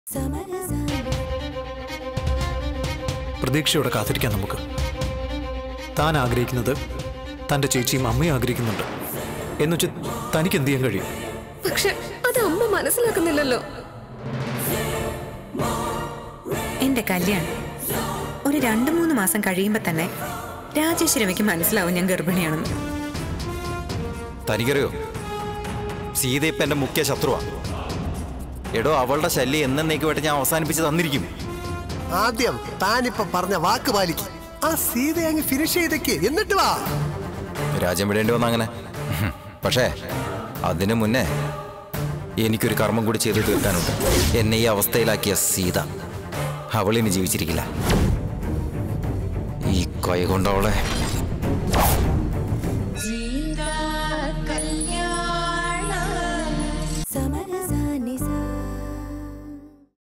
പ്രതീക്ഷയോടെ കാത്തിരിക്കാം നമുക്ക് താൻ ആഗ്രഹിക്കുന്നത് തൻ്റെ ചേച്ചിയും അമ്മയും ആഗ്രഹിക്കുന്നുണ്ട് എന്നുവെച്ച് തനിക്ക് എന്ത് ചെയ്യാൻ കഴിയും പക്ഷെ അത് അമ്മ മനസ്സിലാക്കുന്നില്ലല്ലോ എന്റെ കല്യാണം ഒരു രണ്ടു മൂന്ന് മാസം കഴിയുമ്പോ തന്നെ രാജേശ്വരമയ്ക്ക് മനസ്സിലാവും ഞാൻ ഗർഭിണിയാണെന്ന് തനിക്കറിയോ സീത ഇപ്പം എൻ്റെ മുഖ്യ ശത്രുവാ എടോ അവളുടെ ശല്യം എന്നേക്കുമായിട്ട് ഞാൻ അവസാനിപ്പിച്ച് തന്നിരിക്കും ആദ്യം താനിപ്പോ പറഞ്ഞ വാക്ക് പാലിക്ക് ആ സീത അങ്ങ് ഫിനിഷ് ചെയ്തേക്ക് എന്നിട്ട് വാ രാജ്യം വിടേണ്ടി വന്ന അങ്ങനെ ഹും. പക്ഷേ അതിനു മുന്നേ എനിക്കൊരു കർമ്മം കൂടി ചെയ്ത് തീർക്കാനുണ്ട് എന്നെ ഈ അവസ്ഥയിലാക്കിയ സീത അവളിനി ജീവിച്ചിരിക്കില്ല ഈ കൈ കൊണ്ടവളെ